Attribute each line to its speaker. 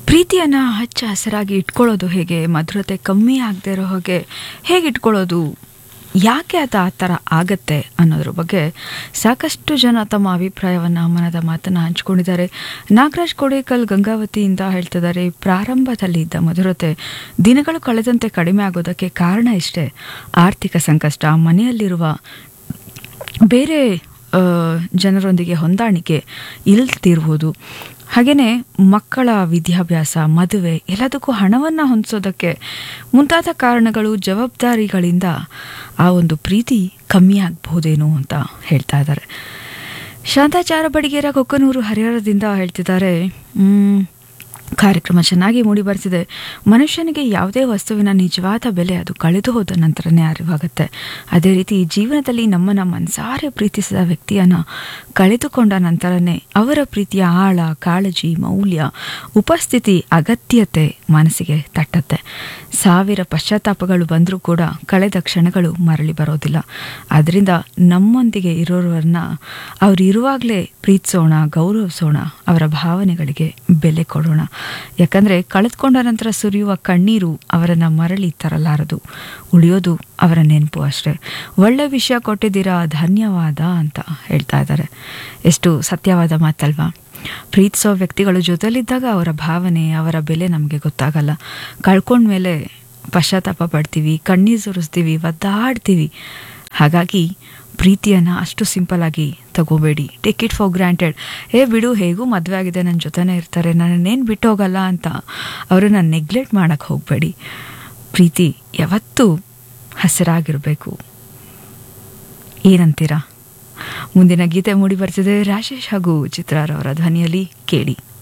Speaker 1: ಪ್ರೀತಿಯನ್ನು ಹಚ್ಚ ಹಸಿರಾಗಿ ಇಟ್ಕೊಳ್ಳೋದು ಹೇಗೆ ಮಧುರತೆ ಕಮ್ಮಿ ಆಗದೆ ಇರೋ ಹಾಗೆ ಹೇಗೆ ಇಟ್ಕೊಳ್ಳೋದು ಯಾಕೆ ಅದು ಆ ಥರ ಆಗತ್ತೆ ಅನ್ನೋದ್ರ ಬಗ್ಗೆ ಸಾಕಷ್ಟು ಜನ ತಮ್ಮ ಅಭಿಪ್ರಾಯವನ್ನು ಮನದ ಮಾತನ್ನು ಹಂಚ್ಕೊಂಡಿದ್ದಾರೆ ನಾಗರಾಜ್ ಕೋಡೇಕಲ್ ಗಂಗಾವತಿಯಿಂದ ಹೇಳ್ತಿದ್ದಾರೆ ಪ್ರಾರಂಭದಲ್ಲಿ ಇದ್ದ ಮಧುರತೆ ದಿನಗಳು ಕಳೆದಂತೆ ಕಡಿಮೆ ಆಗೋದಕ್ಕೆ ಕಾರಣ ಇಷ್ಟೇ ಆರ್ಥಿಕ ಸಂಕಷ್ಟ ಮನೆಯಲ್ಲಿರುವ ಬೇರೆ ಆ, ಜನರೊಂದಿಗೆ ಹೊಂದಾಣಿಕೆ ಇಲ್ತಿರುವುದು ಹಾಗೆಯೇ ಮಕ್ಕಳ ವಿದ್ಯಾಭ್ಯಾಸ ಮದುವೆ ಎಲ್ಲದಕ್ಕೂ ಹಣವನ್ನು ಹೊಂದಿಸೋದಕ್ಕೆ ಮುಂತಾದ ಕಾರಣಗಳು ಜವಾಬ್ದಾರಿಗಳಿಂದ ಆ ಒಂದು ಪ್ರೀತಿ ಕಮ್ಮಿ ಆಗಬಹುದೇನೋ ಅಂತ ಹೇಳ್ತಾ ಇದ್ದಾರೆ ಶಾಂತಾಚಾರ ಬಡಿಗೇರ ಕೊಕ್ಕನೂರು ಹರಿಹರದಿಂದ ಹೇಳ್ತಿದ್ದಾರೆ ಮ್, ಕಾರ್ಯಕ್ರಮ ಚೆನ್ನಾಗಿ ಮೂಡಿ ಬರ್ತಿದೆ ಮನುಷ್ಯನಿಗೆ ಯಾವುದೇ ವಸ್ತುವಿನ ನಿಜವಾದ ಬೆಲೆ ಅದು ಕಳೆದು ಹೋದ ನಂತರನೇ ಅರಿವಾಗುತ್ತೆ ಅದೇ ರೀತಿ ಜೀವನದಲ್ಲಿ ನಮ್ಮನ್ನ ಮನಸಾರೆ ಪ್ರೀತಿಸಿದ ವ್ಯಕ್ತಿಯನ್ನ ಕಳೆದುಕೊಂಡ ನಂತರನೇ ಅವರ ಪ್ರೀತಿಯ ಆಳ ಕಾಳಜಿ ಮೌಲ್ಯ ಉಪಸ್ಥಿತಿ ಅಗತ್ಯತೆ ಮನಸ್ಸಿಗೆ ತಟ್ಟತ್ತೆ ಸಾವಿರ ಪಶ್ಚಾತ್ತಾಪಗಳು ಬಂದರೂ ಕೂಡ ಕಳೆದ ಕ್ಷಣಗಳು ಮರಳಿ ಬರೋದಿಲ್ಲ ಅದರಿಂದ ನಮ್ಮೊಂದಿಗೆ ಇರೋರನ್ನ ಅವ್ರು ಇರುವಾಗಲೇ ಪ್ರೀತಿಸೋಣ ಗೌರವಿಸೋಣ ಅವರ ಭಾವನೆಗಳಿಗೆ ಬೆಲೆ ಕೊಡೋಣ ಯಾಕಂದರೆ ಕಳೆದುಕೊಂಡ ನಂತರ ಸುರಿಯುವ ಕಣ್ಣೀರು ಅವರನ್ನು ಮರಳಿ ತರಲಾರದು ಉಳಿಯೋದು ಅವರ ನೆನಪು ಅಷ್ಟೇ ಒಳ್ಳೆ ವಿಷಯ ಕೊಟ್ಟಿದ್ದೀರಾ ಧನ್ಯವಾದ ಅಂತ ಹೇಳ್ತಾ ಇದ್ದಾರೆ ಎಷ್ಟು ಸತ್ಯವಾದ ಮಾತಲ್ವಾ ಪ್ರೀತಿಸೋ ವ್ಯಕ್ತಿಗಳು ಜೊತೆಲಿದ್ದಾಗ ಅವರ ಭಾವನೆ ಅವರ ಬೆಲೆ ನಮಗೆ ಗೊತ್ತಾಗಲ್ಲ ಕಳ್ಕೊಂಡ್ಮೇಲೆ ಪಶ್ಚಾತ್ತಾಪ ಪಡ್ತೀವಿ ಕಣ್ಣೀರು ಸುರಿಸ್ತೀವಿ ಒದ್ದಾಡ್ತೀವಿ ಹಾಗಾಗಿ ಪ್ರೀತಿಯನ್ನು ಅಷ್ಟು ಸಿಂಪಲ್ ಆಗಿ ತಗೋಬೇಡಿ ಟೇಕ್ ಇಟ್ ಫಾರ್ ಗ್ರಾಂಟೆಡ್ ಏ ಬಿಡು ಹೇಗೂ ಮದುವೆ ಆಗಿದೆ ನನ್ನ ಜೊತೆನೇ ಇರ್ತಾರೆ ನನ್ನನ್ನೇನು ಬಿಟ್ಟು ಹೋಗಲ್ಲ ಅಂತ ಅವರನ್ನು ನೆಗ್ಲೆಕ್ಟ್ ಮಾಡೋಕ್ಕೆ ಹೋಗಬೇಡಿ ಪ್ರೀತಿ ಯಾವತ್ತೂ ಹಸಿರಾಗಿರಬೇಕು ಏನಂತೀರಾ ಮುಂದಿನ ಗೀತೆ ಮೂಡಿ ಬರ್ತಿದೆ ರಾಜೇಶ್ ಹಾಗೂ ಚಿತ್ರಾರವರ ಧ್ವನಿಯಲ್ಲಿ ಕೇಳಿ